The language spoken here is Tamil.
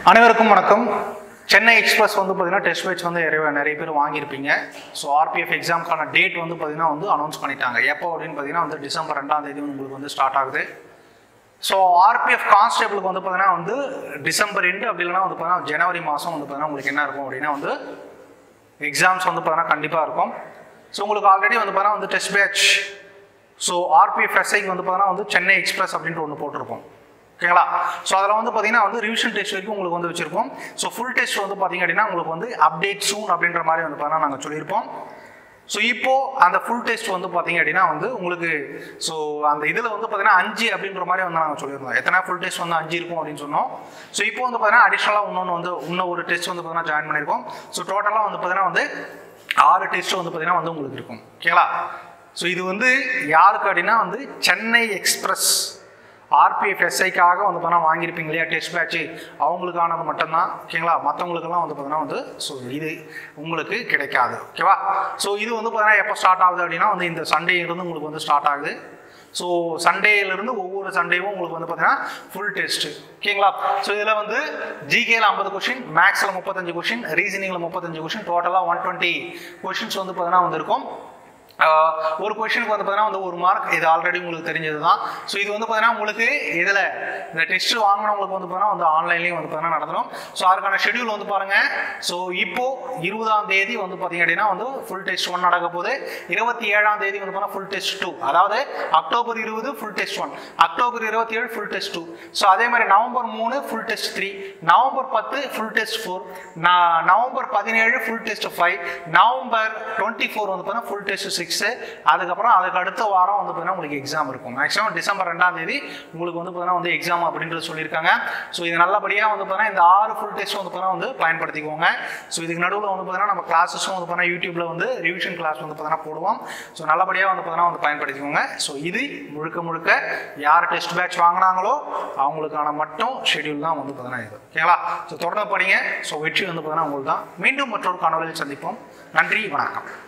அனைவருக்கும் வணக்கம் சென்னை எக்ஸ்பிரஸ் வந்து பார்த்தீங்கன்னா டெஸ்ட் பேட்ச் வந்து நிறைய நிறைய பேர் வாங்கியிருப்பீங்க ஸோ ஆர்பிஎஃப் எக்ஸாம்க்கான டேட் வந்து பார்த்தீங்கன்னா வந்து அனௌன்ஸ் பண்ணிட்டாங்க எப்போ அப்படின்னு பார்த்தீங்கன்னா வந்து டிசம்பர் ரெண்டாம் தேதி உங்களுக்கு வந்து ஸ்டார்ட் ஆகுது ஸோ ஆர்பிஎஃப் கான்ஸ்டேபிளுக்கு வந்து பார்த்தீங்கன்னா வந்து டிசம்பர் எண்டு அப்படி இல்லைன்னா வந்து பார்த்தீங்கன்னா ஜனவரி மாதம் வந்து பார்த்தீங்கன்னா உங்களுக்கு என்ன இருக்கும் அப்படின்னா வந்து எக்ஸாம்ஸ் வந்து பார்த்தீங்கன்னா கண்டிப்பாக இருக்கும் ஸோ உங்களுக்கு ஆல்ரெடி வந்து பார்த்தீங்கன்னா வந்து டெஸ்ட் பேட்ச் ஸோ ஆர்பிஎஃப் எஸ்ஐக்கு வந்து பார்த்தீங்கன்னா வந்து சென்னை எக்ஸ்பிரஸ் அப்படின்ட்டு ஒன்று போட்டிருப்போம் ஓகேங்களா ஸோ அதில் வந்து பார்த்தீங்கன்னா வந்து ரிவிஷன் டெஸ்ட் வரைக்கும் உங்களுக்கு வந்து வச்சிருப்போம் ஸோ ஃபுல் டெஸ்ட் வந்து பார்த்தீங்க அப்படின்னா உங்களுக்கு வந்து அப்டேட் சூன் அப்படின்ற மாதிரி வந்து பார்த்தீங்கன்னா நாங்கள் சொல்லியிருப்போம் ஸோ இப்போ அந்த ஃபுல் டெஸ்ட் வந்து பார்த்தீங்க அப்படின்னா வந்து உங்களுக்கு ஸோ அந்த இதில் வந்து பார்த்தீங்கன்னா அஞ்சு அப்படின்ற மாதிரி வந்து நாங்கள் சொல்லியிருந்தோம் எத்தனை ஃபுல் டெஸ்ட் வந்து அஞ்சு இருக்கும் அப்படின்னு சொன்னோம் ஸோ இப்போ வந்து பார்த்தீங்கன்னா அடிஷ்னலாக இன்னொன்று வந்து இன்னும் ஒரு டெஸ்ட் வந்து பார்த்தீங்கன்னா ஜாயின் பண்ணியிருக்கோம் ஸோ டோட்டலாக வந்து பார்த்தீங்கன்னா வந்து ஆறு டெஸ்ட் வந்து பார்த்தீங்கன்னா வந்து உங்களுக்கு இருக்கும் ஓகேங்களா ஸோ இது வந்து யாருக்கு அப்படின்னா வந்து சென்னை எக்ஸ்பிரஸ் ஆர்பிஎஃப் எஸ்ஐக்காக வந்து பார்த்தா வாங்கியிருப்பீங்க இல்லையா டெஸ்ட் பேட்ச் அவங்களுக்கானது மட்டும்தான் ஓகேங்களா மற்றவங்களுக்கெல்லாம் வந்து பார்த்தீங்கன்னா வந்து ஸோ இது உங்களுக்கு கிடைக்காது ஓகேவா ஸோ இது வந்து பார்த்தீங்கன்னா எப்போ ஸ்டார்ட் ஆகுது அப்படின்னா வந்து இந்த சண்டே இருந்து உங்களுக்கு வந்து ஸ்டார்ட் ஆகுது ஸோ சண்டேலேருந்து ஒவ்வொரு சண்டேவும் உங்களுக்கு வந்து பார்த்தீங்கன்னா ஃபுல் டெஸ்ட் ஓகேங்களா ஸோ இதில் வந்து ஜிகேல ஐம்பது கொஷின் மேக்ஸில் முப்பத்தஞ்சு கொஷின் ரீசனிங்கில் முப்பத்தஞ்சு கொஷின் டோட்டலாக ஒன் டுவெண்ட்டி கொஷின்ஸ் வந்து பார்த்தீங்கன்னா வந்து இருக்கும் ஆஹ் ஒரு கொஷனுக்கு வந்து பார்த்தீங்கன்னா வந்து ஒரு மார்க் இது ஆல்ரெடி உங்களுக்கு தெரிஞ்சது தான் ஸோ இது வந்து பார்த்தீங்கன்னா உங்களுக்கு இதில் இந்த டெஸ்ட் வாங்கினவங்களுக்கு வந்து பார்த்தீங்கன்னா வந்து ஆன்லைன்லேயும் வந்து பார்த்தீங்கன்னா நடந்துடும் ஸோ அதுக்கான ஷெடியூல் வந்து பாருங்கள் ஸோ இப்போ இருபதாம் தேதி வந்து பார்த்தீங்க அப்படின்னா வந்து ஃபுல் டெஸ்ட் ஒன் நடக்க போகுது இருபத்தி ஏழாம் தேதி வந்து பார்த்தீங்கன்னா ஃபுல் டெஸ்ட் டூ அதாவது அக்டோபர் இருபது ஃபுல் டெஸ்ட் ஒன் அக்டோபர் இருபத்தி ஏழு ஃபுல் டெஸ்ட் டூ ஸோ அதே மாதிரி நவம்பர் மூணு ஃபுல் டெஸ்ட் த்ரீ நவம்பர் பத்து ஃபுல் டெஸ்ட் ஃபோர் நவம்பர் பதினேழு full test five November twenty four வந்து பார்த்தீங்கன்னா ஃபுல் டெஸ்ட் சிக்ஸு அதுக்கப்புறம் அதுக்கு அடுத்த வாரம் வந்து பார்த்தீங்கன்னா உங்களுக்கு எக்ஸாம் இருக்கும் மேக்ஸிமம் டிசம்பர் ரெண்டாம் தேதி உங்களுக்கு வந்து பார்த்தீங்கன்னா வந்து எக்ஸாம் அப்படின்றது சொல்லியிருக்காங்க ஸோ இது நல்லபடியாக வந்து பார்த்தீங்கன்னா இந்த ஆறு ஃபுல் டெஸ்ட் வந்து பார்த்தீங்கன்னா வந்து பயன்படுத்திக்கோங்க ஸோ இதுக்கு நடுவில் வந்து பார்த்தீங்கன்னா நம்ம கிளாஸஸும் வந்து பார்த்தீங்கன்னா யூடியூப்ல வந்து ரிவிஷன் கிளாஸ் வந்து பார்த்தீங்கன்னா போடுவோம் ஸோ நல்லபடியாக வந்து பார்த்தீங்கன்னா வந்து பயன்படுத்திக்கோங்க ஸோ இது முழுக்க முழுக்க யார் டெஸ்ட் பேட்ச் வாங்கினாங்களோ அவங்களுக்கான மட்டும் ஷெடியூல் தான் வந்து பார்த்தீங்கன்னா இது ஓகேங்களா ஸோ தொடர்ந்து படிங்க ஸோ வெற்றி வந்து பார்த்தீங்கன்னா உங்களுக்கு தான் மீண்டும் மற்றொரு காணொலியில் சந்திப்போம் நன்றி வணக்கம்